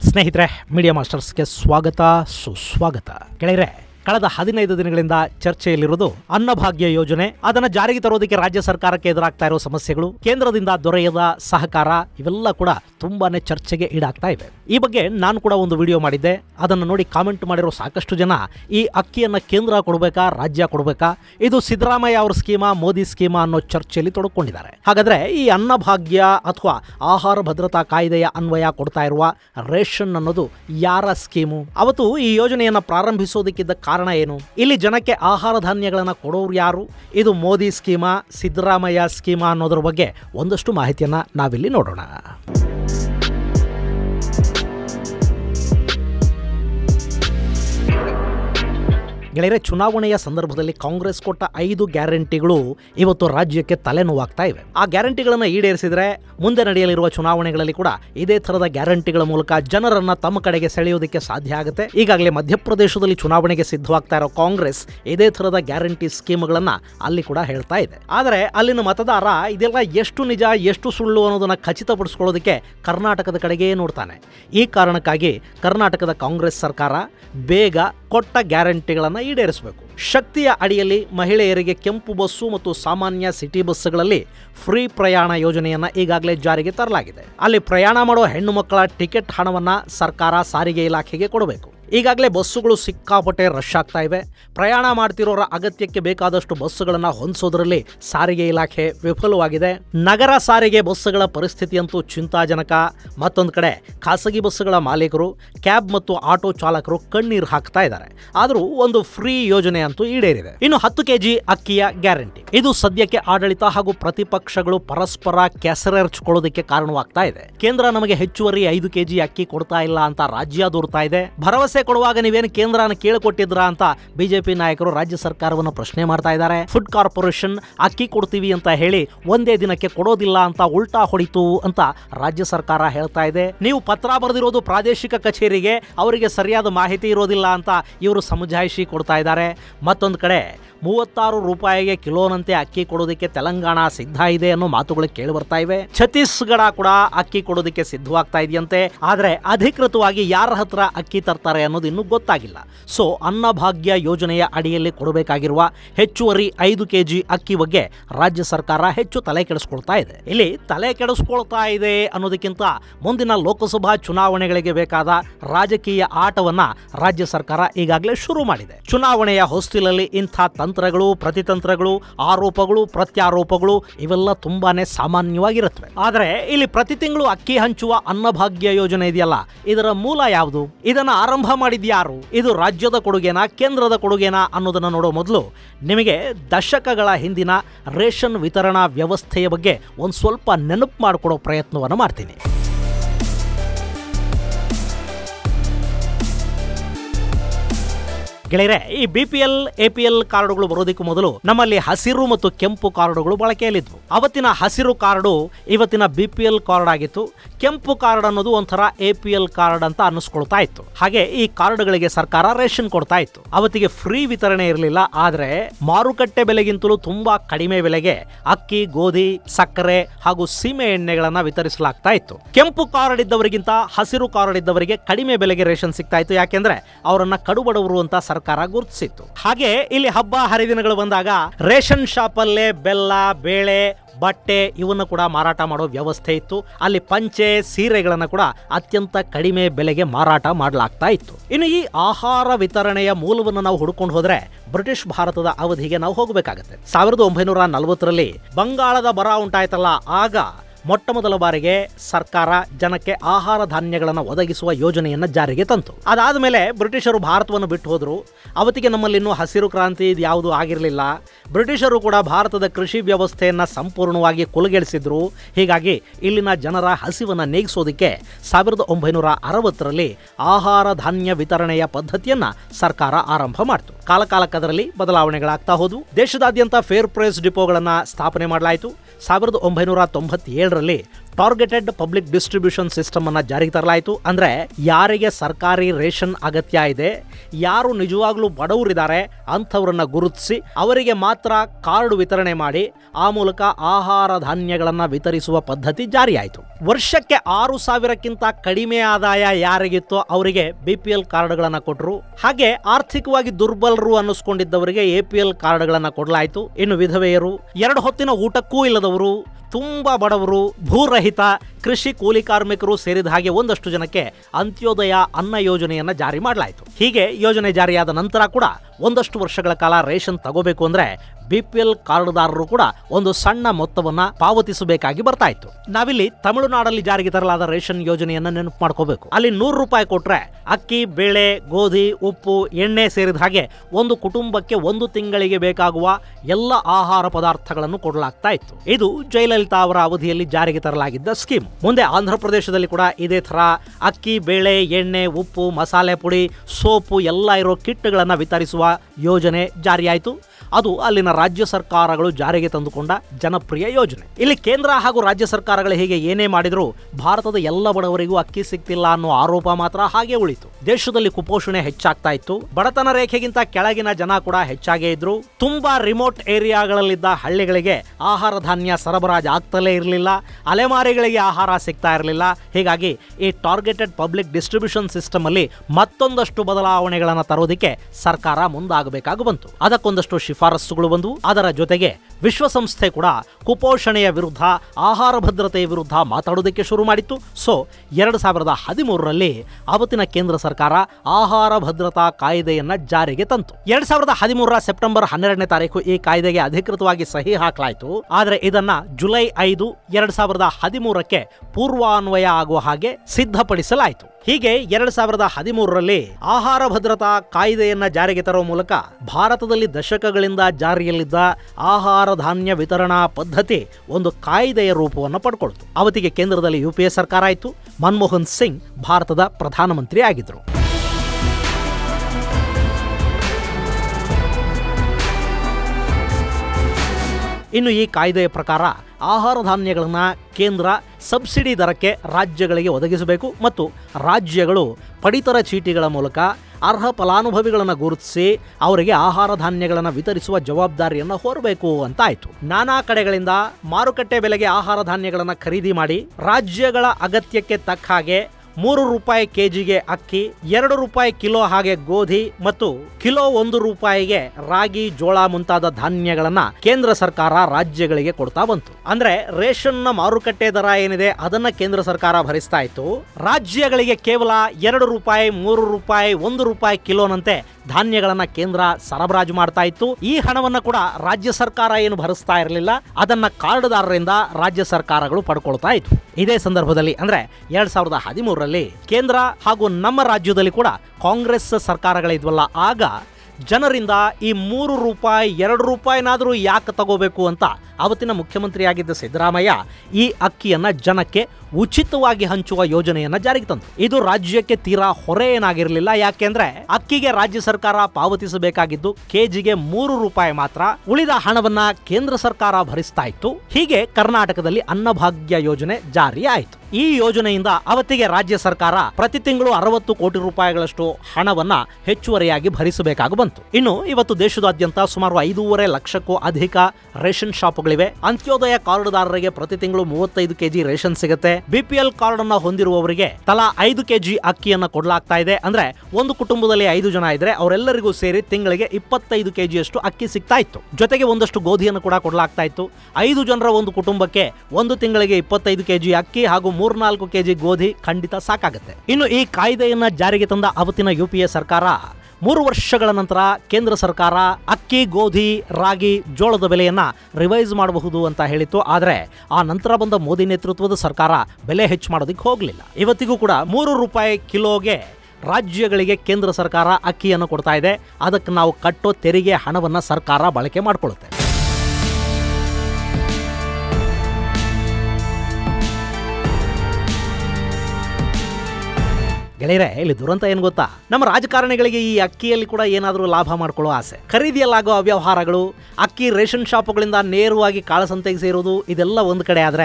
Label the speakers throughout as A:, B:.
A: ಸ್ನೇಹಿತರೆ ಮೀಡಿಯಾ ಮಾಸ್ಟರ್ಸ್ಗೆ ಸ್ವಾಗತ ಸುಸ್ವಾಗತ ಗೆಳೆಯರೆ ಕಳೆದ ಹದಿನೈದು ದಿನಗಳಿಂದ ಚರ್ಚೆಯಲ್ಲಿರುವುದು ಅನ್ನಭಾಗ್ಯ ಯೋಜನೆ ಅದನ್ನು ಜಾರಿಗೆ ತರೋದಕ್ಕೆ ರಾಜ್ಯ ಸರ್ಕಾರಕ್ಕೆ ಎದುರಾಗ್ತಾ ಇರೋ ಸಮಸ್ಯೆಗಳು ಕೇಂದ್ರದಿಂದ ದೊರೆಯದ ಸಹಕಾರ ಇವೆಲ್ಲ ಕೂಡ ತುಂಬಾನೇ ಚರ್ಚೆಗೆ ಈಡಾಗ್ತಾ ಇವೆ ಈ ಬಗ್ಗೆ ನಾನು ಕೂಡ ಒಂದು ವಿಡಿಯೋ ಮಾಡಿದ್ದೆ ಅದನ್ನು ನೋಡಿ ಕಾಮೆಂಟ್ ಮಾಡಿರೋ ಸಾಕಷ್ಟು ಜನ ಈ ಅಕ್ಕಿಯನ್ನ ಕೇಂದ್ರ ಕೊಡಬೇಕಾ ರಾಜ್ಯ ಕೊಡಬೇಕಾ ಇದು ಸಿದ್ದರಾಮಯ್ಯ ಅವರ ಸ್ಕೀಮಾ ಮೋದಿ ಸ್ಕೀಮಾ ಅನ್ನೋ ಚರ್ಚೆಯಲ್ಲಿ ತೊಡಕೊಂಡಿದ್ದಾರೆ ಹಾಗಾದ್ರೆ ಈ ಅನ್ನಭಾಗ್ಯ ಅಥವಾ ಆಹಾರ ಭದ್ರತಾ ಕಾಯ್ದೆಯ ಅನ್ವಯ ಕೊಡ್ತಾ ಇರುವ ರೇಷನ್ ಅನ್ನೋದು ಯಾರ ಸ್ಕೀಮು ಅವತ್ತು ಈ ಯೋಜನೆಯನ್ನ ಪ್ರಾರಂಭಿಸೋದಕ್ಕಿದ್ದ ಕಾರಣ ಏನು ಇಲ್ಲಿ ಜನಕ್ಕೆ ಆಹಾರ ಧಾನ್ಯಗಳನ್ನ ಕೊಡೋರು ಯಾರು ಇದು ಮೋದಿ ಸ್ಕೀಮಾ ಸಿದ್ದರಾಮಯ್ಯ ಸ್ಕೀಮಾ ಅನ್ನೋದ್ರ ಬಗ್ಗೆ ಒಂದಷ್ಟು ಮಾಹಿತಿಯನ್ನ ನಾವಿಲ್ಲಿ ನೋಡೋಣ ಗೆಳೆಯರೆ ಚುನಾವಣೆಯ ಸಂದರ್ಭದಲ್ಲಿ ಕಾಂಗ್ರೆಸ್ ಕೊಟ್ಟ ಐದು ಗ್ಯಾರಂಟಿಗಳು ಇವತ್ತು ರಾಜ್ಯಕ್ಕೆ ತಲೆನೋವಾಗ್ತಾ ಇವೆ ಆ ಗ್ಯಾರಂಟಿಗಳನ್ನು ಈಡೇರಿಸಿದ್ರೆ ಮುಂದೆ ನಡೆಯಲಿರುವ ಚುನಾವಣೆಗಳಲ್ಲಿ ಕೂಡ ಇದೇ ಥರದ ಗ್ಯಾರಂಟಿಗಳ ಮೂಲಕ ಜನರನ್ನ ತಮ್ಮ ಕಡೆಗೆ ಸೆಳೆಯೋದಕ್ಕೆ ಸಾಧ್ಯ ಆಗುತ್ತೆ ಈಗಾಗಲೇ ಮಧ್ಯಪ್ರದೇಶದಲ್ಲಿ ಚುನಾವಣೆಗೆ ಸಿದ್ಧವಾಗ್ತಾ ಇರೋ ಕಾಂಗ್ರೆಸ್ ಇದೇ ಥರದ ಗ್ಯಾರಂಟಿ ಸ್ಕೀಮ್ಗಳನ್ನ ಅಲ್ಲಿ ಕೂಡ ಹೇಳ್ತಾ ಇದೆ ಆದರೆ ಅಲ್ಲಿನ ಮತದಾರ ಇದೆಲ್ಲ ಎಷ್ಟು ನಿಜ ಎಷ್ಟು ಸುಳ್ಳು ಅನ್ನೋದನ್ನ ಖಚಿತಪಡಿಸ್ಕೊಳ್ಳೋದಕ್ಕೆ ಕರ್ನಾಟಕದ ಕಡೆಗೇ ನೋಡ್ತಾನೆ ಈ ಕಾರಣಕ್ಕಾಗಿ ಕರ್ನಾಟಕದ ಕಾಂಗ್ರೆಸ್ ಸರ್ಕಾರ ಬೇಗ ಕೊಟ್ಟ ಗ್ಯಾರಂಟಿಗಳನ್ನು ಈಡೇರಿಸಬೇಕು ಶಕ್ತಿಯ ಅಡಿಯಲ್ಲಿ ಮಹಿಳೆಯರಿಗೆ ಕೆಂಪು ಬಸ್ಸು ಮತ್ತು ಸಾಮಾನ್ಯ ಸಿಟಿ ಬಸ್ಸುಗಳಲ್ಲಿ ಫ್ರೀ ಪ್ರಯಾಣ ಯೋಜನೆಯನ್ನ ಈಗಾಗಲೇ ಜಾರಿಗೆ ತರಲಾಗಿದೆ ಅಲ್ಲಿ ಪ್ರಯಾಣ ಮಾಡೋ ಹೆಣ್ಣು ಮಕ್ಕಳ ಟಿಕೆಟ್ ಹಣವನ್ನ ಸರ್ಕಾರ ಸಾರಿಗೆ ಇಲಾಖೆಗೆ ಕೊಡಬೇಕು ಈಗಾಗಲೇ ಬಸ್ಸುಗಳು ಸಿಕ್ಕಾಪಟ್ಟೆ ರಶ್ ಆಗ್ತಾ ಇವೆ ಪ್ರಯಾಣ ಮಾಡ್ತಿರೋರ ಅಗತ್ಯಕ್ಕೆ ಬೇಕಾದಷ್ಟು ಬಸ್ಸುಗಳನ್ನು ಹೊಂದಿಸೋದ್ರಲ್ಲಿ ಸಾರಿಗೆ ಇಲಾಖೆ ವಿಫಲವಾಗಿದೆ ನಗರ ಸಾರಿಗೆ ಬಸ್ಸುಗಳ ಪರಿಸ್ಥಿತಿಯಂತೂ ಚಿಂತಾಜನಕ ಮತ್ತೊಂದು ಕಡೆ ಖಾಸಗಿ ಬಸ್ಸುಗಳ ಮಾಲೀಕರು ಕ್ಯಾಬ್ ಮತ್ತು ಆಟೋ ಚಾಲಕರು ಕಣ್ಣೀರು ಹಾಕ್ತಾ ಇದ್ದಾರೆ ಆದರೂ ಒಂದು ಫ್ರೀ ಯೋಜನೆ ಅಂತೂ ಈಡೇರಿದೆ ಇನ್ನು ಹತ್ತು ಕೆಜಿ ಅಕ್ಕಿಯ ಗ್ಯಾರಂಟಿ ಇದು ಸದ್ಯಕ್ಕೆ ಆಡಳಿತ ಹಾಗೂ ಪ್ರತಿಪಕ್ಷಗಳು ಪರಸ್ಪರ ಕೆಸರೆರ್ಚ್ಕೊಳ್ಳೋದಕ್ಕೆ ಕಾರಣವಾಗ್ತಾ ಇದೆ ಕೇಂದ್ರ ನಮಗೆ ಹೆಚ್ಚುವರಿ ಐದು ಕೆಜಿ ಅಕ್ಕಿ ಕೊಡ್ತಾ ಇಲ್ಲ ಅಂತ ರಾಜ್ಯ ದೂರ್ತಾ ಇದೆ ಭರವಸೆ ಕೊಡುವಾಗ ನೀವೇನು ಕೇಂದ್ರನ ಕೇಳಿಕೊಟ್ಟಿದ್ರಾ ಅಂತ ಬಿಜೆಪಿ ನಾಯಕರು ರಾಜ್ಯ ಸರ್ಕಾರವನ್ನು ಪ್ರಶ್ನೆ ಮಾಡ್ತಾ ಇದ್ದಾರೆ ಫುಡ್ ಕಾರ್ಪೊರೇಷನ್ ಅಕ್ಕಿ ಕೊಡ್ತೀವಿ ಅಂತ ಹೇಳಿ ಒಂದೇ ದಿನಕ್ಕೆ ಕೊಡೋದಿಲ್ಲ ಅಂತ ಉಲ್ಟಾ ಹೊಡಿತು ಅಂತ ರಾಜ್ಯ ಸರ್ಕಾರ ಹೇಳ್ತಾ ಇದೆ ನೀವು ಪತ್ರ ಬರೆದಿರೋದು ಪ್ರಾದೇಶಿಕ ಕಚೇರಿಗೆ ಅವರಿಗೆ ಸರಿಯಾದ ಮಾಹಿತಿ ಇರೋದಿಲ್ಲ ಅಂತ ಇವರು ಸಮಜಾಯಿಷಿ ಕೊಡ್ತಾ ಇದ್ದಾರೆ ಮತ್ತೊಂದು ಕಡೆ ಮೂವತ್ತಾರು ರೂಪಾಯಿಗೆ ಕಿಲೋನಂತೆ ಅಕ್ಕಿ ಕೊಡೋದಕ್ಕೆ ತೆಲಂಗಾಣ ಸಿದ್ಧ ಇದೆ ಅನ್ನೋ ಮಾತುಗಳು ಕೇಳಿ ಬರ್ತಾ ಇವೆ ಛತ್ತೀಸ್ಗಢ ಕೂಡ ಅಕ್ಕಿ ಕೊಡೋದಕ್ಕೆ ಸಿದ್ಧವಾಗ್ತಾ ಇದೆಯಂತೆ ಆದ್ರೆ ಅಧಿಕೃತವಾಗಿ ಯಾರ ಹತ್ರ ಅಕ್ಕಿ ತರ್ತಾರೆ ಅನ್ನೋದು ಇನ್ನೂ ಗೊತ್ತಾಗಿಲ್ಲ ಸೊ ಅನ್ನಭಾಗ್ಯ ಯೋಜನೆಯ ಅಡಿಯಲ್ಲಿ ಕೊಡಬೇಕಾಗಿರುವ ಹೆಚ್ಚುವರಿ ಐದು ಕೆಜಿ ಅಕ್ಕಿ ಬಗ್ಗೆ ರಾಜ್ಯ ಸರ್ಕಾರ ಹೆಚ್ಚು ತಲೆ ಕೆಡಿಸ್ಕೊಳ್ತಾ ಇದೆ ಇಲ್ಲಿ ತಲೆ ಕೆಡಿಸ್ಕೊಳ್ತಾ ಇದೆ ಅನ್ನೋದಕ್ಕಿಂತ ಮುಂದಿನ ಲೋಕಸಭಾ ಚುನಾವಣೆಗಳಿಗೆ ಬೇಕಾದ ರಾಜಕೀಯ ಆಟವನ್ನ ರಾಜ್ಯ ಸರ್ಕಾರ ಈಗಾಗಲೇ ಶುರು ಮಾಡಿದೆ ಚುನಾವಣೆಯ ಹೊಸ್ತಿಲಲ್ಲಿ ಇಂಥ ತಂತ್ರಗಳು ಪ್ರತಿತಂತ್ರಗಳು ಆರೋಪಗಳು ಪ್ರತ್ಯಾರೋಪಗಳು ಇವೆಲ್ಲ ತುಂಬಾನೇ ಸಾಮಾನ್ಯವಾಗಿರುತ್ತವೆ ಆದರೆ ಇಲ್ಲಿ ಪ್ರತಿ ತಿಂಗಳು ಅಕ್ಕಿ ಹಂಚುವ ಅನ್ನಭಾಗ್ಯ ಯೋಜನೆ ಇದೆಯಲ್ಲ ಇದರ ಮೂಲ ಯಾವುದು ಇದನ್ನ ಆರಂಭ ಮಾಡಿದ್ಯಾರು ಇದು ರಾಜ್ಯದ ಕೊಡುಗೆನಾ ಕೇಂದ್ರದ ಕೊಡುಗೆನಾ ಅನ್ನೋದನ್ನ ನೋಡೋ ಮೊದಲು ನಿಮಗೆ ದಶಕಗಳ ಹಿಂದಿನ ರೇಷನ್ ವಿತರಣಾ ವ್ಯವಸ್ಥೆಯ ಬಗ್ಗೆ ಒಂದು ಸ್ವಲ್ಪ ನೆನಪು ಮಾಡಿಕೊಡೋ ಪ್ರಯತ್ನವನ್ನು ಮಾಡ್ತೀನಿ ಗೆಳೆಯರೆ ಈ B P L A P L ಕಾರ್ಡುಗಳು ಬರೋದಕ್ಕೂ ಮೊದಲು ನಮ್ಮಲ್ಲಿ ಹಸಿರು ಮತ್ತು ಕೆಂಪು ಕಾರ್ಡುಗಳು ಬಳಕೆಯಲ್ಲಿದ್ವು ಅವತ್ತಿನ ಹಸಿರು ಕಾರ್ಡು ಇವತ್ತಿನ ಬಿ ಪಿ ಎಲ್ ಕಾರ್ಡ್ ಆಗಿತ್ತು ಕೆಂಪು ಕಾರ್ಡ್ ಅನ್ನೋದು ಒಂಥರ ಎ ಪಿ ಎಲ್ ಕಾರ್ಡ್ ಅಂತ ಅನ್ನಿಸ್ಕೊಳ್ತಾ ಇತ್ತು ಹಾಗೆ ಈ ಕಾರ್ಡ್ಗಳಿಗೆ ಸರ್ಕಾರ ರೇಷನ್ ಕೊಡ್ತಾ ಇತ್ತು ಅವತ್ತಿಗೆ ಫ್ರೀ ವಿತರಣೆ ಇರಲಿಲ್ಲ ಆದರೆ ಮಾರುಕಟ್ಟೆ ಬೆಲೆಗಿಂತಲೂ ತುಂಬಾ ಕಡಿಮೆ ಬೆಲೆಗೆ ಅಕ್ಕಿ ಗೋಧಿ ಸಕ್ಕರೆ ಹಾಗೂ ಸೀಮೆ ಎಣ್ಣೆಗಳನ್ನ ವಿತರಿಸಲಾಗ್ತಾ ಇತ್ತು ಕೆಂಪು ಕಾರ್ಡ್ ಇದ್ದವರಿಗಿಂತ ಹಸಿರು ಕಾರ್ಡ್ ಇದ್ದವರಿಗೆ ಕಡಿಮೆ ಬೆಲೆಗೆ ರೇಷನ್ ಸಿಗ್ತಾ ಇತ್ತು ಯಾಕೆಂದ್ರೆ ಅವರನ್ನ ಕಡುಬಡವರು ಅಂತ ಸರ್ಕಾರ ಗುರುತಿಸಿತ್ತು ಹಾಗೆ ಇಲ್ಲಿ ಹಬ್ಬ ಹರಿದಿನಗಳು ಬಂದಾಗ ರೇಷನ್ ಶಾಪ್ ಅಲ್ಲೇ ಬೆಲ್ಲ ಬೇಳೆ ಬಟ್ಟೆ ಇವನ್ನು ಕೂಡ ಮಾರಾಟ ಮಾಡೋ ವ್ಯವಸ್ಥೆ ಇತ್ತು ಅಲ್ಲಿ ಪಂಚೆ ಸೀರೆಗಳನ್ನು ಕೂಡ ಅತ್ಯಂತ ಕಡಿಮೆ ಬೆಲೆಗೆ ಮಾರಾಟ ಮಾಡಲಾಗ್ತಾ ಇತ್ತು ಇನ್ನು ಈ ಆಹಾರ ವಿತರಣೆಯ ಮೂಲವನ್ನು ನಾವು ಹುಡುಕೊಂಡು ಹೋದ್ರೆ ಬ್ರಿಟಿಷ್ ಭಾರತದ ಅವಧಿಗೆ ನಾವು ಹೋಗಬೇಕಾಗತ್ತೆ ಸಾವಿರದ ಒಂಬೈನೂರ ನಲವತ್ತರಲ್ಲಿ ಬಂಗಾಳದ ಬರ ಉಂಟಾಯ್ತಲ್ಲ ಆಗ ಮೊಟ್ಟ ಮೊದಲ ಬಾರಿಗೆ ಸರ್ಕಾರ ಜನಕ್ಕೆ ಆಹಾರ ಧಾನ್ಯಗಳನ್ನು ಒದಗಿಸುವ ಯೋಜನೆಯನ್ನು ಜಾರಿಗೆ ತಂತು ಅದಾದ ಮೇಲೆ ಬ್ರಿಟಿಷರು ಭಾರತವನ್ನು ಬಿಟ್ಟು ಹೋದರು ಅವತ್ತಿಗೆ ನಮ್ಮಲ್ಲಿ ಇನ್ನೂ ಹಸಿರು ಕ್ರಾಂತಿ ಇದು ಯಾವುದೂ ಆಗಿರಲಿಲ್ಲ ಬ್ರಿಟಿಷರು ಕೂಡ ಭಾರತದ ಕೃಷಿ ವ್ಯವಸ್ಥೆಯನ್ನು ಸಂಪೂರ್ಣವಾಗಿ ಕೊಲಗೆಳಿಸಿದ್ರು ಹೀಗಾಗಿ ಇಲ್ಲಿನ ಜನರ ಹಸಿವನ್ನು ನೀಗಿಸೋದಕ್ಕೆ ಸಾವಿರದ ಒಂಬೈನೂರ ಅರವತ್ತರಲ್ಲಿ ಆಹಾರ ಧಾನ್ಯ ವಿತರಣೆಯ ಪದ್ಧತಿಯನ್ನ ಸರ್ಕಾರ ಆರಂಭ ಮಾಡಿತು ಕಾಲಕಾಲಕ್ಕೆ ಅದರಲ್ಲಿ ಬದಲಾವಣೆಗಳಾಗ್ತಾ ಹೋದವು ದೇಶದಾದ್ಯಂತ ಫೇರ್ ಪ್ರೈಸ್ ಡಿಪೋಗಳನ್ನು ಸ್ಥಾಪನೆ ಮಾಡಲಾಯಿತು ಸಾವಿರದ ಒಂಬೈನೂರ ತೊಂಬತ್ತೇಳರಲ್ಲಿ ಟಾರ್ಗೆಟೆಡ್ ಪಬ್ಲಿಕ್ ಡಿಸ್ಟ್ರಿಬ್ಯೂಷನ್ ಸಿಸ್ಟಮ್ ಅನ್ನ ಜಾರಿಗೆ ತರಲಾಯಿತು ಅಂದ್ರೆ ಯಾರಿಗೆ ಸರ್ಕಾರಿ ರೇಷನ್ ಅಗತ್ಯ ಇದೆ ಯಾರು ನಿಜವಾಗ್ಲೂ ಬಡವರಿದ್ದಾರೆ ಅಂಥವ್ರನ್ನ ಗುರುತಿಸಿ ಅವರಿಗೆ ಮಾತ್ರ ಕಾರ್ಡ್ ವಿತರಣೆ ಮಾಡಿ ಆ ಮೂಲಕ ಆಹಾರ ಧಾನ್ಯಗಳನ್ನ ವಿತರಿಸುವ ಪದ್ಧತಿ ಜಾರಿಯಾಯಿತು ವರ್ಷಕ್ಕೆ ಆರು ಸಾವಿರಕ್ಕಿಂತ ಕಡಿಮೆ ಆದಾಯ ಯಾರಿಗಿತ್ತೋ ಅವರಿಗೆ ಬಿ ಪಿ ಎಲ್ ಕಾರ್ಡ್ಗಳನ್ನು ಕೊಟ್ಟರು ಹಾಗೆ ಆರ್ಥಿಕವಾಗಿ ದುರ್ಬಲರು ಅನ್ನಿಸ್ಕೊಂಡಿದ್ದವರಿಗೆ ಎ ಪಿ ಎಲ್ ಕಾರ್ಡ್ಗಳನ್ನು ಕೊಡಲಾಯಿತು ಇನ್ನು ವಿಧವೆಯರು ಎರಡು ಹೊತ್ತಿನ ಊಟಕ್ಕೂ ಇಲ್ಲದವರು ತುಂಬಾ ಬಡವರು ಭೂರಹಿತ ಕೃಷಿ ಕೂಲಿ ಕಾರ್ಮಿಕರು ಸೇರಿದ ಹಾಗೆ ಒಂದಷ್ಟು ಜನಕ್ಕೆ ಅಂತ್ಯೋದಯ ಅನ್ನ ಯೋಜನೆಯನ್ನ ಜಾರಿ ಮಾಡಲಾಯಿತು ಹೀಗೆ ಯೋಜನೆ ಜಾರಿಯಾದ ನಂತರ ಕೂಡ ಒಂದಷ್ಟು ವರ್ಷಗಳ ಕಾಲ ರೇಷನ್ ತಗೋಬೇಕು ಅಂದ್ರೆ ಬಿ ಪಿ ಎಲ್ ಕಾರ್ಡ್ದಾರರು ಕೂಡ ಒಂದು ಸಣ್ಣ ಮೊತ್ತವನ್ನ ಪಾವತಿಸಬೇಕಾಗಿ ಬರ್ತಾ ಇತ್ತು ನಾವಿಲ್ಲಿ ತಮಿಳುನಾಡಲ್ಲಿ ಜಾರಿಗೆ ತರಲಾದ ರೇಷನ್ ಯೋಜನೆಯನ್ನ ನೆನಪು ಮಾಡ್ಕೋಬೇಕು ಅಲ್ಲಿ ನೂರು ರೂಪಾಯಿ ಕೊಟ್ರೆ ಅಕ್ಕಿ ಬೇಳೆ ಗೋಧಿ ಉಪ್ಪು ಎಣ್ಣೆ ಸೇರಿದ ಹಾಗೆ ಒಂದು ಕುಟುಂಬಕ್ಕೆ ಒಂದು ತಿಂಗಳಿಗೆ ಬೇಕಾಗುವ ಎಲ್ಲ ಆಹಾರ ಪದಾರ್ಥಗಳನ್ನು ಕೊಡಲಾಗ್ತಾ ಇತ್ತು ಇದು ಜಯಲಲಿತಾ ಅವರ ಅವಧಿಯಲ್ಲಿ ಜಾರಿಗೆ ತರಲಾಗಿದ್ದ ಸ್ಕೀಮ್ ಮುಂದೆ ಆಂಧ್ರ ಪ್ರದೇಶದಲ್ಲಿ ಕೂಡ ಇದೇ ತರ ಅಕ್ಕಿ ಬೇಳೆ ಎಣ್ಣೆ ಉಪ್ಪು ಮಸಾಲೆ ಪುಡಿ ಸೋಪು ಎಲ್ಲ ಇರೋ ಕಿಟ್ಗಳನ್ನು ವಿತರಿಸುವ ಯೋಜನೆ ಜಾರಿಯಾಯಿತು ಅದು ಅಲ್ಲಿನ ರಾಜ್ಯ ಸರ್ಕಾರಗಳು ಜಾರಿಗೆ ತಂದುಕೊಂಡ ಜನಪ್ರಿಯ ಯೋಜನೆ ಇಲ್ಲಿ ಕೇಂದ್ರ ಹಾಗೂ ರಾಜ್ಯ ಸರ್ಕಾರಗಳು ಹೀಗೆ ಏನೇ ಮಾಡಿದರೂ ಭಾರತದ ಎಲ್ಲ ಬಡವರಿಗೂ ಅಕ್ಕಿ ಸಿಗ್ತಿಲ್ಲ ಅನ್ನೋ ಆರೋಪ ಮಾತ್ರ ಹಾಗೆ ಉಳಿತು ದೇಶದಲ್ಲಿ ಕುಪೋಷಣೆ ಹೆಚ್ಚಾಗ್ತಾ ಇತ್ತು ಬಡತನ ರೇಖೆಗಿಂತ ಕೆಳಗಿನ ಜನ ಕೂಡ ಹೆಚ್ಚಾಗೇ ಇದ್ರು ತುಂಬಾ ರಿಮೋಟ್ ಏರಿಯಾಗಳಲ್ಲಿದ್ದ ಹಳ್ಳಿಗಳಿಗೆ ಆಹಾರ ಧಾನ್ಯ ಸರಬರಾಜು ಆಗ್ತಲೇ ಇರಲಿಲ್ಲ ಅಲೆಮಾರಿಗಳಿಗೆ ಆಹಾರ ಸಿಗ್ತಾ ಇರಲಿಲ್ಲ ಹೀಗಾಗಿ ಈ ಟಾರ್ಗೆಟೆಡ್ ಪಬ್ಲಿಕ್ ಡಿಸ್ಟ್ರಿಬ್ಯೂಷನ್ ಸಿಸ್ಟಮ್ ಅಲ್ಲಿ ಮತ್ತೊಂದಷ್ಟು ಬದಲಾವಣೆಗಳನ್ನು ತರೋದಕ್ಕೆ ಸರ್ಕಾರ ಮುಂದಾಗಬೇಕಾಗಿ ಬಂತು ಅದಕ್ಕೊಂದಷ್ಟು ಶಿಫಾರಸ್ಸುಗಳು ಬಂದವು ಅದರ ಜೊತೆಗೆ ವಿಶ್ವಸಂಸ್ಥೆ ಕೂಡ ಕುಪೋಷಣೆಯ ವಿರುದ್ಧ ಆಹಾರ ಭದ್ರತೆಯ ವಿರುದ್ಧ ಮಾತಾಡೋದಕ್ಕೆ ಶುರು ಮಾಡಿತ್ತು ಸೊ ಎರಡು ಸಾವಿರದ ಹದಿಮೂರರಲ್ಲಿ ಅವತ್ತಿನ ಕೇಂದ್ರ ಸರ್ಕಾರ ಆಹಾರ ಭದ್ರತಾ ಕಾಯ್ದೆಯನ್ನ ಜಾರಿಗೆ ತಂತು ಎರಡ್ ಸಾವಿರದ ಹದಿಮೂರರ ಸೆಪ್ಟೆಂಬರ್ ಹನ್ನೆರಡನೇ ತಾರೀಕು ಈ ಕಾಯ್ದೆಗೆ ಅಧಿಕೃತವಾಗಿ ಸಹಿ ಹಾಕಲಾಯಿತು ಆದರೆ ಇದನ್ನ ಜುಲೈ ಐದು ಎರಡ್ ಸಾವಿರದ ಹದಿಮೂರಕ್ಕೆ ಪೂರ್ವಾನ್ವಯ ಆಗುವ ಹಾಗೆ ಸಿದ್ಧಪಡಿಸಲಾಯಿತು ಹೀಗೆ ಎರಡ್ ಸಾವಿರದ ಹದಿಮೂರರಲ್ಲಿ ಆಹಾರ ಭದ್ರತಾ ಕಾಯ್ದೆಯನ್ನ ಜಾರಿಗೆ ತರುವ ಮೂಲಕ ಭಾರತದಲ್ಲಿ ದಶಕಗಳಿಂದ ಜಾರಿಯಲ್ಲಿದ್ದ ಆಹಾರ ಧಾನ್ಯ ವಿತರಣಾ ಪದ್ಧತಿ ಒಂದು ಕಾಯ್ದೆಯ ರೂಪವನ್ನು ಪಡ್ಕೊಳ್ತು ಅವತ್ತಿಗೆ ಕೇಂದ್ರದಲ್ಲಿ ಯು ಪಿ ಎ ಸರ್ಕಾರ ಆಯಿತು ಮನಮೋಹನ್ ಸಿಂಗ್ ಭಾರತದ ಪ್ರಧಾನಮಂತ್ರಿ ಆಗಿದ್ರು ಇನ್ನು ಈ ಕಾಯ್ದೆಯ ಪ್ರಕಾರ ಆಹಾರ ಧಾನ್ಯಗಳನ್ನು ಕೇಂದ್ರ ಸಬ್ಸಿಡಿ ದರಕ್ಕೆ ರಾಜ್ಯಗಳಿಗೆ ಒದಗಿಸಬೇಕು ಮತ್ತು ರಾಜ್ಯಗಳು ಪಡಿತರ ಚೀಟಿಗಳ ಮೂಲಕ ಅರ್ಹ ಫಲಾನುಭವಿಗಳನ್ನು ಗುರುತಿಸಿ ಅವರಿಗೆ ಆಹಾರ ಧಾನ್ಯಗಳನ್ನು ವಿತರಿಸುವ ಜವಾಬ್ದಾರಿಯನ್ನು ಹೊರಬೇಕು ಅಂತ ಆಯಿತು ನಾನಾ ಕಡೆಗಳಿಂದ ಮಾರುಕಟ್ಟೆ ಬೆಲೆಗೆ ಆಹಾರ ಧಾನ್ಯಗಳನ್ನು ಖರೀದಿ ಮಾಡಿ ರಾಜ್ಯಗಳ ಅಗತ್ಯಕ್ಕೆ ತಕ್ಕ ಹಾಗೆ ಮೂರು ರೂಪಾಯಿ ಕೆಜಿಗೆ ಅಕ್ಕಿ ಎರಡು ರೂಪಾಯಿ ಕಿಲೋ ಹಾಗೆ ಗೋಧಿ ಮತ್ತು ಕಿಲೋ ಒಂದು ರೂಪಾಯಿಗೆ ರಾಗಿ ಜೋಳ ಮುಂತಾದ ಧಾನ್ಯಗಳನ್ನ ಕೇಂದ್ರ ಸರ್ಕಾರ ರಾಜ್ಯಗಳಿಗೆ ಕೊಡ್ತಾ ಬಂತು ಅಂದ್ರೆ ರೇಷನ್ನ ಮಾರುಕಟ್ಟೆ ದರ ಏನಿದೆ ಅದನ್ನ ಕೇಂದ್ರ ಸರ್ಕಾರ ಭರಿಸ್ತಾ ಇತ್ತು ರಾಜ್ಯಗಳಿಗೆ ಕೇವಲ ಎರಡು ರೂಪಾಯಿ ಮೂರು ರೂಪಾಯಿ ಒಂದು ರೂಪಾಯಿ ಕಿಲೋನಂತೆ ಧಾನ್ಯಗಳನ್ನ ಕೇಂದ್ರ ಸರಬರಾಜು ಮಾಡ್ತಾ ಇತ್ತು ಈ ಹಣವನ್ನ ಕೂಡ ರಾಜ್ಯ ಸರ್ಕಾರ ಏನು ಭರಿಸ್ತಾ ಇರಲಿಲ್ಲ ಅದನ್ನ ಕಾರ್ಡ್ದಾರರಿಂದ ರಾಜ್ಯ ಸರ್ಕಾರಗಳು ಪಡ್ಕೊಳ್ತಾ ಇತ್ತು ಇದೇ ಸಂದರ್ಭದಲ್ಲಿ ಅಂದ್ರೆ ಎರಡ್ ಸಾವಿರದ ಹದಿಮೂರರಲ್ಲಿ ಕೇಂದ್ರ ಹಾಗೂ ನಮ್ಮ ರಾಜ್ಯದಲ್ಲಿ ಕೂಡ ಕಾಂಗ್ರೆಸ್ ಸರ್ಕಾರಗಳಿದ್ವಲ್ಲ ಆಗ ಜನರಿಂದ ಈ ಮೂರು ರೂಪಾಯಿ ಎರಡು ರೂಪಾಯಿನಾದರೂ ಯಾಕೆ ತಗೋಬೇಕು ಅಂತ ಅವತ್ತಿನ ಮುಖ್ಯಮಂತ್ರಿಯಾಗಿದ್ದ ಸಿದ್ದರಾಮಯ್ಯ ಈ ಅಕ್ಕಿಯನ್ನ ಜನಕ್ಕೆ ಉಚಿತವಾಗಿ ಹಂಚುವ ಯೋಜನೆಯನ್ನ ಜಾರಿಗೆ ತಂತು ಇದು ರಾಜ್ಯಕ್ಕೆ ತೀರಾ ಹೊರೆ ಏನಾಗಿರಲಿಲ್ಲ ಯಾಕೆಂದ್ರೆ ಅಕ್ಕಿಗೆ ರಾಜ್ಯ ಸರ್ಕಾರ ಪಾವತಿಸಬೇಕಾಗಿದ್ದು ಕೆಜಿಗೆ ಮೂರು ರೂಪಾಯಿ ಮಾತ್ರ ಉಳಿದ ಹಣವನ್ನ ಕೇಂದ್ರ ಸರ್ಕಾರ ಭರಿಸ್ತಾ ಇತ್ತು ಹೀಗೆ ಕರ್ನಾಟಕದಲ್ಲಿ ಅನ್ನಭಾಗ್ಯ ಯೋಜನೆ ಜಾರಿ ಆಯಿತು ಈ ಯೋಜನೆಯಿಂದ ಅವತ್ತಿಗೆ ರಾಜ್ಯ ಸರ್ಕಾರ ಪ್ರತಿ ತಿಂಗಳು ಅರವತ್ತು ಕೋಟಿ ರೂಪಾಯಿಗಳಷ್ಟು ಹಣವನ್ನ ಹೆಚ್ಚುವರಿಯಾಗಿ ಭರಿಸಬೇಕಾಗಿ ಬಂತು ಇನ್ನು ಇವತ್ತು ದೇಶದಾದ್ಯಂತ ಸುಮಾರು ಐದೂವರೆ ಲಕ್ಷಕ್ಕೂ ಅಧಿಕ ರೇಷನ್ ಶಾಪ್ಗಳಿವೆ ಅಂತ್ಯೋದಯ ಕಾರ್ಡ್ದಾರರಿಗೆ ಪ್ರತಿ ತಿಂಗಳು ಮೂವತ್ತೈದು ಕೆಜಿ ರೇಷನ್ ಸಿಗುತ್ತೆ ಬಿಪಿಎಲ್ ಕಾರ್ಡ್ ಅನ್ನ ಹೊಂದಿರುವವರಿಗೆ ತಲಾ ಐದು ಕೆಜಿ ಅಕ್ಕಿಯನ್ನ ಕೊಡಲಾಗ್ತಾ ಇದೆ ಅಂದ್ರೆ ಒಂದು ಕುಟುಂಬದಲ್ಲಿ ಐದು ಜನ ಇದ್ರೆ ಅವರೆಲ್ಲರಿಗೂ ಸೇರಿ ತಿಂಗಳಿಗೆ ಇಪ್ಪತ್ತೈದು ಕೆಜಿಯಷ್ಟು ಅಕ್ಕಿ ಸಿಗ್ತಾ ಇತ್ತು ಜೊತೆಗೆ ಒಂದಷ್ಟು ಗೋಧಿಯನ್ನು ಕೂಡ ಕೊಡಲಾಗ್ತಾ ಇತ್ತು ಐದು ಜನರ ಒಂದು ಕುಟುಂಬಕ್ಕೆ ಒಂದು ತಿಂಗಳಿಗೆ ಇಪ್ಪತ್ತೈದು ಕೆಜಿ ಅಕ್ಕಿ ಹಾಗೂ ಮೂರ್ನಾಲ್ಕು ಕೆಜಿ ಗೋಧಿ ಖಂಡಿತ ಸಾಕಾಗುತ್ತೆ ಇನ್ನು ಈ ಕಾಯ್ದೆಯನ್ನ ಜಾರಿಗೆ ತಂದ ಅವತ್ತಿನ ಯು ಪಿ ಎ ಸರ್ಕಾರ ಮೂರು ವರ್ಷಗಳ ನಂತರ ಕೇಂದ್ರ ಸರ್ಕಾರ ಅಕ್ಕಿ ಗೋಧಿ ರಾಗಿ ಜೋಳದ ಬೆಲೆಯನ್ನ ರಿವೈಸ್ ಮಾಡಬಹುದು ಅಂತ ಹೇಳಿತ್ತು ಆದರೆ ಆ ನಂತರ ಬಂದ ಮೋದಿ ನೇತೃತ್ವದ ಸರ್ಕಾರ ಬೆಲೆ ಹೆಚ್ಚು ಮಾಡೋದಕ್ಕೆ ಹೋಗಲಿಲ್ಲ ಇವತ್ತಿಗೂ ಕೂಡ ಮೂರು ರೂಪಾಯಿ ಕಿಲೋಗೆ ರಾಜ್ಯಗಳಿಗೆ ಕೇಂದ್ರ ಸರ್ಕಾರ ಅಕ್ಕಿಯನ್ನು ಕೊಡ್ತಾ ಇದೆ ಅದಕ್ಕೆ ನಾವು ಕಟ್ಟೋ ತೆರಿಗೆ ಹಣವನ್ನು ಸರ್ಕಾರ ಬಳಕೆ ಮಾಡಿಕೊಳ್ಳುತ್ತೆ ಗೆಳೆಯರೆ ಇಲ್ಲಿ ದುರಂತ ಏನು ಗೊತ್ತಾ ನಮ್ಮ ರಾಜಕಾರಣಿಗಳಿಗೆ ಈ ಅಕ್ಕಿಯಲ್ಲಿ ಕೂಡ ಏನಾದರೂ ಲಾಭ ಮಾಡ್ಕೊಳ್ಳೋ ಆಸೆ ಖರೀದಿಯಲ್ಲಾಗೋ ಅವ್ಯವಹಾರಗಳು ಅಕ್ಕಿ ರೇಷನ್ ಶಾಪ್ಗಳಿಂದ ನೇರವಾಗಿ ಕಾಳಸಂತೆಗೆ ಸೇರೋದು ಇದೆಲ್ಲ ಒಂದು ಕಡೆ ಆದರೆ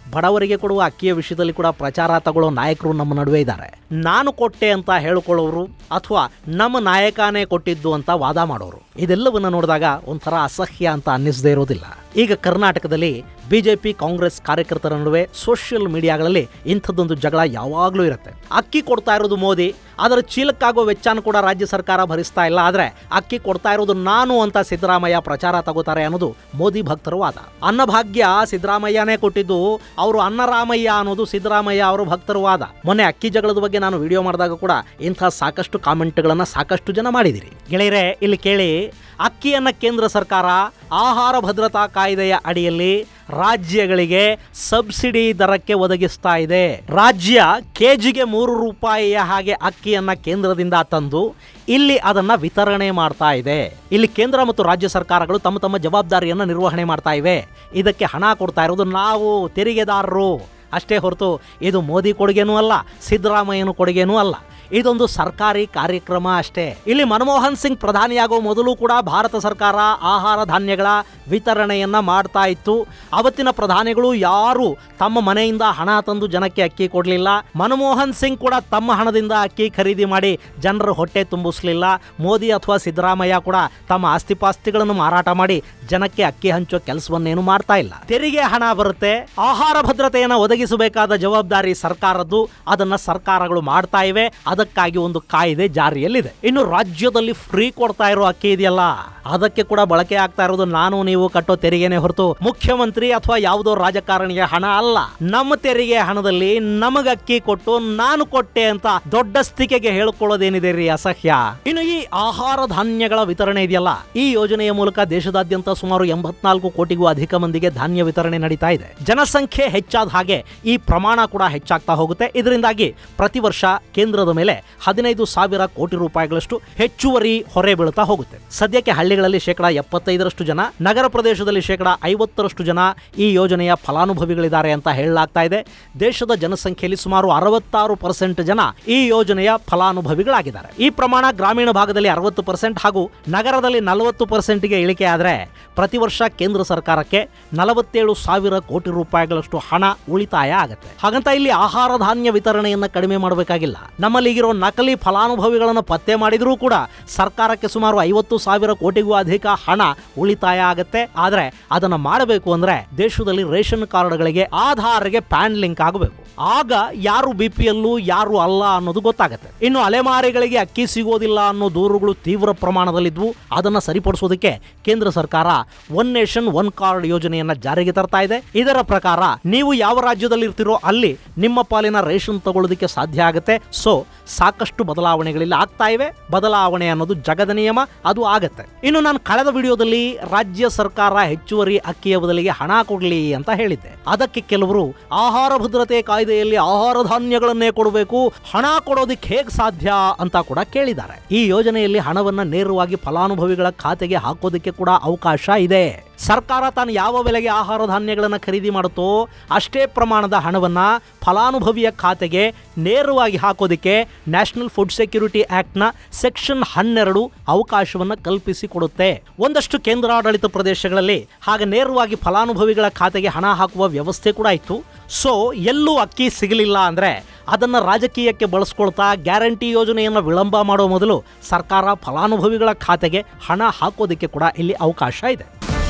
A: ಬಡವರಿಗೆ ಕೊಡುವ ಅಕ್ಕಿಯ ವಿಷಯದಲ್ಲಿ ಕೂಡ ಪ್ರಚಾರ ತಗೊಳ್ಳೋ ನಾಯಕರು ನಮ್ಮ ನಡುವೆ ಇದ್ದಾರೆ ನಾನು ಕೊಟ್ಟೆ ಅಂತ ಹೇಳಿಕೊಳ್ಳೋರು ಅಥವಾ ನಮ್ಮ ನಾಯಕನೇ ಕೊಟ್ಟಿದ್ದು ಅಂತ ವಾದ ಮಾಡೋರು ಇದೆಲ್ಲವನ್ನ ನೋಡಿದಾಗ ಒಂಥರ ಅಸಹ್ಯ ಅಂತ ಅನ್ನಿಸದೇ ಇರೋದಿಲ್ಲ ಈಗ ಕರ್ನಾಟಕದಲ್ಲಿ ಬಿಜೆಪಿ ಕಾಂಗ್ರೆಸ್ ಕಾರ್ಯಕರ್ತರ ನಡುವೆ ಸೋಷಿಯಲ್ ಮೀಡಿಯಾಗಳಲ್ಲಿ ಇಂಥದ್ದೊಂದು ಜಗಳ ಯಾವಾಗಲೂ ಇರುತ್ತೆ ಅಕ್ಕಿ ಕೊಡ್ತಾ ಇರೋದು ಮೋದಿ ಅದರ ಚೀಲಕ್ಕಾಗೋ ವೆಚ್ಚನ ಕೂಡ ರಾಜ್ಯ ಸರ್ಕಾರ ಭರಿಸ್ತಾ ಇಲ್ಲ ಆದ್ರೆ ಅಕ್ಕಿ ಕೊಡ್ತಾ ಇರೋದು ನಾನು ಅಂತ ಸಿದ್ದರಾಮಯ್ಯ ಪ್ರಚಾರ ತಗೋತಾರೆ ಅನ್ನೋದು ಮೋದಿ ಭಕ್ತರ ವಾದ ಅನ್ನಭಾಗ್ಯ ಸಿದ್ದರಾಮಯ್ಯನೇ ಕೊಟ್ಟಿದ್ದು ಅವರು ಅನ್ನರಾಮಯ್ಯ ಅನ್ನೋದು ಸಿದ್ದರಾಮಯ್ಯ ಅವರು ಭಕ್ತರ ವಾದ ಮೊನ್ನೆ ಅಕ್ಕಿ ಜಗಳದ ಬಗ್ಗೆ ನಾನು ವಿಡಿಯೋ ಮಾಡಿದಾಗ ಕೂಡ ಇಂಥ ಸಾಕಷ್ಟು ಕಾಮೆಂಟ್ಗಳನ್ನ ಸಾಕಷ್ಟು ಜನ ಮಾಡಿದಿರಿ ಗೆಳೆಯರೆ ಇಲ್ಲಿ ಕೇಳಿ ಅಕ್ಕಿಯನ್ನ ಕೇಂದ್ರ ಸರ್ಕಾರ ಆಹಾರ ಭದ್ರತಾ ಕಾಯ್ದೆಯ ಅಡಿಯಲ್ಲಿ ರಾಜ್ಯಗಳಿಗೆ ಸಬ್ಸಿಡಿ ದರಕ್ಕೆ ಒದಗಿಸ್ತಾ ಇದೆ ರಾಜ್ಯ ಕೆಜಿಗೆ ಮೂರು ರೂಪಾಯಿಯ ಹಾಗೆ ಅಕ್ಕಿಯನ್ನ ಕೇಂದ್ರದಿಂದ ತಂದು ಇಲ್ಲಿ ಅದನ್ನ ವಿತರಣೆ ಮಾಡ್ತಾ ಇದೆ ಇಲ್ಲಿ ಕೇಂದ್ರ ಮತ್ತು ರಾಜ್ಯ ಸರ್ಕಾರಗಳು ತಮ್ಮ ತಮ್ಮ ಜವಾಬ್ದಾರಿಯನ್ನು ನಿರ್ವಹಣೆ ಮಾಡ್ತಾ ಇವೆ ಇದಕ್ಕೆ ಹಣ ಕೊಡ್ತಾ ಇರೋದು ನಾವು ತೆರಿಗೆದಾರರು ಅಷ್ಟೇ ಹೊರತು ಇದು ಮೋದಿ ಕೊಡುಗೆನೂ ಅಲ್ಲ ಸಿದ್ದರಾಮಯ್ಯನ ಕೊಡುಗೆನೂ ಅಲ್ಲ ಇದೊಂದು ಸರ್ಕಾರಿ ಕಾರ್ಯಕ್ರಮ ಅಷ್ಟೇ ಇಲ್ಲಿ ಮನಮೋಹನ್ ಸಿಂಗ್ ಪ್ರಧಾನಿಯಾಗೋ ಮೊದಲು ಕೂಡ ಭಾರತ ಸರ್ಕಾರ ಆಹಾರ ಧಾನ್ಯಗಳ ವಿತರಣೆಯನ್ನ ಮಾಡ್ತಾ ಇತ್ತು ಅವತ್ತಿನ ಪ್ರಧಾನಿಗಳು ಯಾರು ತಮ್ಮ ಮನೆಯಿಂದ ಹಣ ತಂದು ಜನಕ್ಕೆ ಅಕ್ಕಿ ಕೊಡಲಿಲ್ಲ ಮನಮೋಹನ್ ಸಿಂಗ್ ಕೂಡ ತಮ್ಮ ಹಣದಿಂದ ಅಕ್ಕಿ ಖರೀದಿ ಮಾಡಿ ಜನರ ಹೊಟ್ಟೆ ತುಂಬಿಸ್ಲಿಲ್ಲ ಮೋದಿ ಅಥವಾ ಸಿದ್ದರಾಮಯ್ಯ ಕೂಡ ತಮ್ಮ ಆಸ್ತಿಪಾಸ್ತಿಗಳನ್ನು ಮಾರಾಟ ಮಾಡಿ ಜನಕ್ಕೆ ಅಕ್ಕಿ ಹಂಚೋ ಕೆಲಸವನ್ನೇನು ಮಾಡ್ತಾ ಇಲ್ಲ ತೆರಿಗೆ ಹಣ ಬರುತ್ತೆ ಆಹಾರ ಭದ್ರತೆಯನ್ನು ಒದಗಿಸಬೇಕಾದ ಜವಾಬ್ದಾರಿ ಸರ್ಕಾರದ್ದು ಅದನ್ನ ಸರ್ಕಾರಗಳು ಮಾಡ್ತಾ ಇವೆ ಅದಕ್ಕಾಗಿ ಒಂದು ಕಾಯ್ದೆ ಜಾರಿಯಲ್ಲಿದೆ ಇನ್ನು ರಾಜ್ಯದಲ್ಲಿ ಫ್ರೀ ಕೊಡ್ತಾ ಇರೋ ಅಕ್ಕಿ ಇದೆಯಲ್ಲ ಅದಕ್ಕೆ ಕೂಡ ಬಳಕೆ ಆಗ್ತಾ ಇರೋದು ನಾನು ನೀವು ಕಟ್ಟೋ ತೆರಿಗೆನೆ ಹೊರತು ಮುಖ್ಯಮಂತ್ರಿ ಅಥವಾ ಯಾವುದೋ ರಾಜಕಾರಣಿಯ ಹಣ ಅಲ್ಲ ನಮ್ಮ ತೆರಿಗೆ ಹಣದಲ್ಲಿ ನಮಗ ಅಕ್ಕಿ ಕೊಟ್ಟು ನಾನು ಕೊಟ್ಟೆ ಅಂತ ದೊಡ್ಡಸ್ತಿಕೆಗೆ ಹೇಳ್ಕೊಳ್ಳೋದೇನಿದೆ ರೀ ಅಸಹ್ಯ ಇನ್ನು ಈ ಆಹಾರ ಧಾನ್ಯಗಳ ವಿತರಣೆ ಇದೆಯಲ್ಲ ಈ ಯೋಜನೆಯ ಮೂಲಕ ದೇಶದಾದ್ಯಂತ ಸುಮಾರು ಎಂಬತ್ನಾಲ್ಕು ಕೋಟಿಗೂ ಅಧಿಕ ಮಂದಿಗೆ ಧಾನ್ಯ ವಿತರಣೆ ನಡೀತಾ ಇದೆ ಜನಸಂಖ್ಯೆ ಹೆಚ್ಚಾದ ಹಾಗೆ ಈ ಪ್ರಮಾಣ ಕೂಡ ಹೆಚ್ಚಾಗ್ತಾ ಹೋಗುತ್ತೆ ಇದರಿಂದಾಗಿ ಪ್ರತಿ ವರ್ಷ ಕೇಂದ್ರದ ಮೇಲೆ ಹದಿನೈದು ಸಾವಿರ ಕೋಟಿ ರೂಪಾಯಿಗಳಷ್ಟು ಹೆಚ್ಚುವರಿ ಹೊರೆ ಬೀಳ್ತಾ ಹೋಗುತ್ತೆ ಸದ್ಯಕ್ಕೆ ಹಳ್ಳಿಗಳಲ್ಲಿ ಶೇಕಡ ಎಪ್ಪತ್ತೈದರಷ್ಟು ಜನ ನಗರ ಪ್ರದೇಶದಲ್ಲಿ ಶೇಕಡ ಐವತ್ತರಷ್ಟು ಜನ ಈ ಯೋಜನೆಯ ಫಲಾನುಭವಿಗಳಿದ್ದಾರೆ ಅಂತ ಹೇಳಲಾಗ್ತಾ ಇದೆ ದೇಶದ ಜನಸಂಖ್ಯೆಯಲ್ಲಿ ಸುಮಾರು ಅರವತ್ತಾರು ಪರ್ಸೆಂಟ್ ಜನ ಈ ಯೋಜನೆಯ ಫಲಾನುಭವಿಗಳಾಗಿದ್ದಾರೆ ಈ ಪ್ರಮಾಣ ಗ್ರಾಮೀಣ ಭಾಗದಲ್ಲಿ ಅರವತ್ತು ಪರ್ಸೆಂಟ್ ಹಾಗೂ ನಗರದಲ್ಲಿ ನಲವತ್ತು ಪರ್ಸೆಂಟ್ಗೆ ಇಳಿಕೆ ಆದರೆ ಪ್ರತಿ ವರ್ಷ ಕೇಂದ್ರ ಸರ್ಕಾರಕ್ಕೆ ನಲವತ್ತೇಳು ಸಾವಿರ ಕೋಟಿ ರೂಪಾಯಿಗಳಷ್ಟು ಹಣ ಉಳಿತಾಯ ಆಗುತ್ತೆ ಹಾಗಂತ ಇಲ್ಲಿ ಆಹಾರ ಧಾನ್ಯ ವಿತರಣೆಯನ್ನ ಕಡಿಮೆ ಮಾಡಬೇಕಾಗಿಲ್ಲ ನಮ್ಮಲ್ಲಿ ಈಗಿರೋ ನಕಲಿ ಫಲಾನುಭವಿಗಳನ್ನು ಪತ್ತೆ ಮಾಡಿದ್ರೂ ಕೂಡ ಸರ್ಕಾರಕ್ಕೆ ಸುಮಾರು ಐವತ್ತು ಸಾವಿರ ಕೋಟಿಗೂ ಅಧಿಕ ಹಣ ಉಳಿತಾಯ ಆಗುತ್ತೆ ಆದ್ರೆ ಅದನ್ನ ಮಾಡಬೇಕು ಅಂದ್ರೆ ದೇಶದಲ್ಲಿ ರೇಷನ್ ಕಾರ್ಡ್ಗಳಿಗೆ ಆಧಾರ್ಗೆ ಪ್ಯಾನ್ ಲಿಂಕ್ ಆಗಬೇಕು ಆಗ ಯಾರು ಬಿ ಪಿ ಎಲ್ಲು ಯಾರು ಅಲ್ಲ ಅನ್ನೋದು ಗೊತ್ತಾಗುತ್ತೆ ಇನ್ನು ಅಲೆಮಾರಿಗಳಿಗೆ ಅಕ್ಕಿ ಸಿಗೋದಿಲ್ಲ ಅನ್ನೋ ದೂರುಗಳು ತೀವ್ರ ಪ್ರಮಾಣದಲ್ಲಿದ್ವು ಅದನ್ನ ಸರಿಪಡಿಸೋದಕ್ಕೆ ಕೇಂದ್ರ ಸರ್ಕಾರ ಒನ್ ನೇಷನ್ ಒನ್ ಕಾರ್ಡ್ ಯೋಜನೆಯನ್ನ ಜಾರಿಗೆ ತರ್ತಾ ಇದೆ ಇದರ ಪ್ರಕಾರ ನೀವು ಯಾವ ರಾಜ್ಯದಲ್ಲಿ ಇರ್ತಿರೋ ಅಲ್ಲಿ ನಿಮ್ಮ ಪಾಲಿನ ರೇಷನ್ ತಗೊಳ್ಳೋದಕ್ಕೆ ಸಾಧ್ಯ ಆಗುತ್ತೆ ಸೊ ಸಾಕಷ್ಟು ಬದಲಾವಣೆಗಳಿಲ್ಲ ಆಗ್ತಾ ಇವೆ ಬದಲಾವಣೆ ಅನ್ನೋದು ಜಗದ ನಿಯಮ ಅದು ಆಗತ್ತೆ ಇನ್ನು ನಾನು ಕಳೆದ ವಿಡಿಯೋದಲ್ಲಿ ರಾಜ್ಯ ಸರ್ಕಾರ ಹೆಚ್ಚುವರಿ ಅಕ್ಕಿಯ ಬದಲಿಗೆ ಹಣ ಕೊಡಲಿ ಅಂತ ಹೇಳಿದ್ದೆ ಅದಕ್ಕೆ ಕೆಲವರು ಆಹಾರ ಭದ್ರತೆ ಕಾಯ್ದೆಯಲ್ಲಿ ಆಹಾರ ಧಾನ್ಯಗಳನ್ನೇ ಕೊಡಬೇಕು ಹಣ ಕೊಡೋದಕ್ಕೆ ಹೇಗೆ ಸಾಧ್ಯ ಅಂತ ಕೂಡ ಕೇಳಿದ್ದಾರೆ ಈ ಯೋಜನೆಯಲ್ಲಿ ಹಣವನ್ನ ನೇರವಾಗಿ ಫಲಾನುಭವಿಗಳ ಖಾತೆಗೆ ಹಾಕೋದಕ್ಕೆ ಕೂಡ ಅವಕಾಶ ಇದೆ ಸರ್ಕಾರ ತಾನು ಯಾವ ಬೆಲೆಗೆ ಆಹಾರ ಧಾನ್ಯಗಳನ್ನು ಖರೀದಿ ಮಾಡುತ್ತೋ ಅಷ್ಟೇ ಪ್ರಮಾಣದ ಹಣವನ್ನ ಫಲಾನುಭವಿಯ ಖಾತೆಗೆ ನೇರವಾಗಿ ಹಾಕೋದಕ್ಕೆ ನ್ಯಾಷನಲ್ ಫುಡ್ ಸೆಕ್ಯೂರಿಟಿ ಆಕ್ಟ್ನ ಸೆಕ್ಷನ್ ಹನ್ನೆರಡು ಅವಕಾಶವನ್ನು ಕಲ್ಪಿಸಿಕೊಡುತ್ತೆ ಒಂದಷ್ಟು ಕೇಂದ್ರಾಡಳಿತ ಪ್ರದೇಶಗಳಲ್ಲಿ ಹಾಗೆ ನೇರವಾಗಿ ಫಲಾನುಭವಿಗಳ ಖಾತೆಗೆ ಹಣ ಹಾಕುವ ವ್ಯವಸ್ಥೆ ಕೂಡ ಇತ್ತು ಸೊ ಎಲ್ಲೂ ಅಕ್ಕಿ ಸಿಗಲಿಲ್ಲ ಅಂದ್ರೆ ಅದನ್ನ ರಾಜಕೀಯಕ್ಕೆ ಬಳಸ್ಕೊಳ್ತಾ ಗ್ಯಾರಂಟಿ ಯೋಜನೆಯನ್ನು ವಿಳಂಬ ಮಾಡೋ ಮೊದಲು ಸರ್ಕಾರ ಫಲಾನುಭವಿಗಳ ಖಾತೆಗೆ ಹಣ ಹಾಕೋದಕ್ಕೆ ಕೂಡ ಇಲ್ಲಿ ಅವಕಾಶ ಇದೆ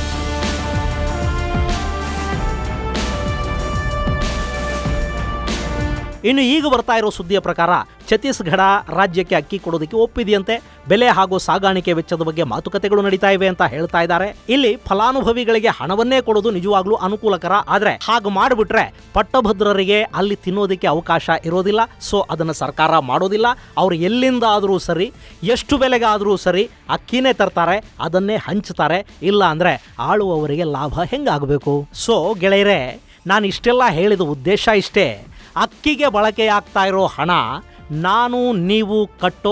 A: ಇನ್ನು ಈಗ ಬರ್ತಾ ಇರೋ ಸುದ್ದಿಯ ಪ್ರಕಾರ ಛತ್ತೀಸ್ಗಢ ರಾಜ್ಯಕ್ಕೆ ಅಕ್ಕಿ ಕೊಡೋದಕ್ಕೆ ಒಪ್ಪಿದೆಯಂತೆ ಬೆಲೆ ಹಾಗೂ ಸಾಗಾಣಿಕೆ ವೆಚ್ಚದ ಬಗ್ಗೆ ಮಾತುಕತೆಗಳು ನಡೀತಾ ಇವೆ ಅಂತ ಹೇಳ್ತಾ ಇದ್ದಾರೆ ಇಲ್ಲಿ ಫಲಾನುಭವಿಗಳಿಗೆ ಹಣವನ್ನೇ ಕೊಡೋದು ನಿಜವಾಗ್ಲೂ ಅನುಕೂಲಕರ ಆದ್ರೆ ಹಾಗೆ ಮಾಡಿಬಿಟ್ರೆ ಪಟ್ಟಭದ್ರರಿಗೆ ಅಲ್ಲಿ ತಿನ್ನೋದಕ್ಕೆ ಅವಕಾಶ ಇರೋದಿಲ್ಲ ಸೊ ಅದನ್ನು ಸರ್ಕಾರ ಮಾಡೋದಿಲ್ಲ ಅವ್ರು ಎಲ್ಲಿಂದ ಆದರೂ ಸರಿ ಎಷ್ಟು ಬೆಲೆಗಾದರೂ ಸರಿ ಅಕ್ಕಿನೇ ತರ್ತಾರೆ ಅದನ್ನೇ ಹಂಚ್ತಾರೆ ಇಲ್ಲ ಅಂದ್ರೆ ಆಳುವವರಿಗೆ ಲಾಭ ಹೆಂಗಾಗಬೇಕು ಸೊ ಗೆಳೆಯರೆ ನಾನು ಇಷ್ಟೆಲ್ಲ ಹೇಳಿದ ಉದ್ದೇಶ ಇಷ್ಟೇ ಅಕ್ಕಿಗೆ ಬಳಕೆಯಾಗ್ತಾ ಇರೋ ಹಣ ನಾನು ನೀವು ಕಟ್ಟೋ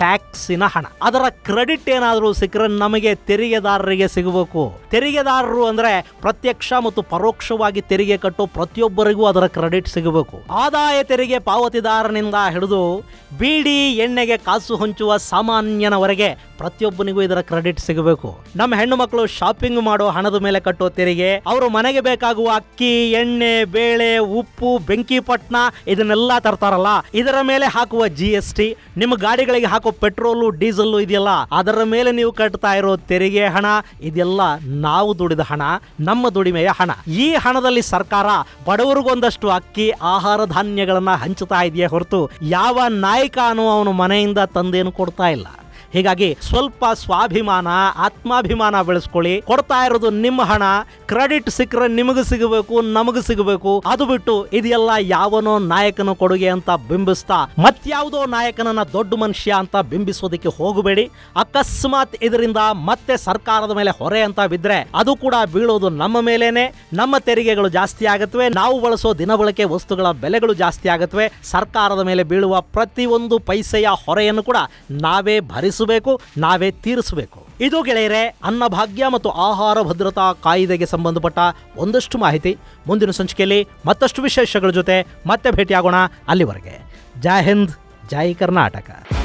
A: ಟ್ಯಾಕ್ಸಿನ ಹಣ ಅದರ ಕ್ರೆಡಿಟ್ ಏನಾದರೂ ಸಿಕ್ಕರೆ ನಮಗೆ ತೆರಿಗೆದಾರರಿಗೆ ಸಿಗಬೇಕು ತೆರಿಗೆದಾರರು ಅಂದ್ರೆ ಪ್ರತ್ಯಕ್ಷ ಮತ್ತು ಪರೋಕ್ಷವಾಗಿ ತೆರಿಗೆ ಕಟ್ಟೋ ಪ್ರತಿಯೊಬ್ಬರಿಗೂ ಅದರ ಕ್ರೆಡಿಟ್ ಸಿಗಬೇಕು ಆದಾಯ ತೆರಿಗೆ ಪಾವತಿದಾರನಿಂದ ಹಿಡಿದು ಬೀಡಿ ಎಣ್ಣೆಗೆ ಕಾಸು ಹಂಚುವ ಸಾಮಾನ್ಯನವರೆಗೆ ಪ್ರತಿಯೊಬ್ಬನಿಗೂ ಇದರ ಕ್ರೆಡಿಟ್ ಸಿಗಬೇಕು ನಮ್ಮ ಹೆಣ್ಣು ಮಕ್ಕಳು ಶಾಪಿಂಗ್ ಮಾಡೋ ಹಣದ ಮೇಲೆ ಕಟ್ಟೋ ತೆರಿಗೆ ಅವರು ಮನೆಗೆ ಬೇಕಾಗುವ ಅಕ್ಕಿ ಎಣ್ಣೆ ಬೇಳೆ ಉಪ್ಪು ಬೆಂಕಿ ಪಟ್ನ ಇದನ್ನೆಲ್ಲ ತರ್ತಾರಲ್ಲ ಇದರ ಮೇಲೆ ಹಾಕುವ ಜಿ ಎಸ್ ಟಿ ನಿಮ್ಮ ಗಾಡಿಗಳಿಗೆ ಹಾಕೋ ಪೆಟ್ರೋಲು ಡೀಸೆಲ್ ಇದೆಯಲ್ಲ ಅದರ ಮೇಲೆ ನೀವು ಕಟ್ತಾ ಇರೋ ತೆರಿಗೆ ಹಣ ಇದೆಲ್ಲ ನಾವು ದುಡಿದ ಹಣ ನಮ್ಮ ದುಡಿಮೆಯ ಹಣ ಈ ಹಣದಲ್ಲಿ ಸರ್ಕಾರ ಬಡವರಿಗೊಂದಷ್ಟು ಅಕ್ಕಿ ಆಹಾರ ಧಾನ್ಯಗಳನ್ನ ಹಂಚುತ್ತಾ ಇದೆಯೇ ಹೊರತು ಯಾವ ನಾಯಕನೂ ಅವನು ಮನೆಯಿಂದ ತಂದೇನು ಕೊಡ್ತಾ ಇಲ್ಲ ಹೀಗಾಗಿ ಸ್ವಲ್ಪ ಸ್ವಾಭಿಮಾನ ಆತ್ಮಾಭಿಮಾನ ಬೆಳೆಸ್ಕೊಳ್ಳಿ ಕೊಡ್ತಾ ಇರೋದು ನಿಮ್ಮ ಹಣ ಕ್ರೆಡಿಟ್ ಸಿಕ್ಕರೆ ನಿಮಗೂ ಸಿಗಬೇಕು ನಮಗೂ ಸಿಗಬೇಕು ಅದು ಬಿಟ್ಟು ಇದೆಲ್ಲ ಯಾವನೋ ನಾಯಕನ ಕೊಡುಗೆ ಅಂತ ಬಿಂಬಿಸ್ತಾ ಮತ್ಯಾವುದೋ ನಾಯಕನನ್ನ ದೊಡ್ಡ ಮನುಷ್ಯ ಅಂತ ಬಿಂಬಿಸೋದಕ್ಕೆ ಹೋಗಬೇಡಿ ಅಕಸ್ಮಾತ್ ಇದರಿಂದ ಮತ್ತೆ ಸರ್ಕಾರದ ಮೇಲೆ ಹೊರೆ ಅಂತ ಬಿದ್ರೆ ಅದು ಕೂಡ ಬೀಳೋದು ನಮ್ಮ ಮೇಲೇನೆ ನಮ್ಮ ತೆರಿಗೆಗಳು ಜಾಸ್ತಿ ಆಗತ್ವೆ ನಾವು ಬಳಸೋ ದಿನಬಳಕೆ ವಸ್ತುಗಳ ಬೆಲೆಗಳು ಜಾಸ್ತಿ ಆಗತ್ವೆ ಸರ್ಕಾರದ ಮೇಲೆ ಬೀಳುವ ಪ್ರತಿಯೊಂದು ಪೈಸೆಯ ಹೊರೆಯನ್ನು ಕೂಡ ನಾವೇ ಭರಿಸಬೇಕು ನಾವೇ ತೀರಿಸಬೇಕು ಇದು ಗೆಳೆಯರೆ ಅನ್ನಭಾಗ್ಯ ಮತ್ತು ಆಹಾರ ಭದ್ರತಾ ಕಾಯ್ದೆಗೆ ಸಂಬಂಧಪಟ್ಟ ಒಂದಷ್ಟು ಮಾಹಿತಿ ಮುಂದಿನ ಸಂಚಿಕೆಯಲ್ಲಿ ಮತ್ತಷ್ಟು ವಿಶೇಷಗಳ ಜೊತೆ ಮತ್ತೆ ಭೇಟಿಯಾಗೋಣ ಅಲ್ಲಿವರೆಗೆ ಜೈ ಹಿಂದ್ ಜೈ ಕರ್ನಾಟಕ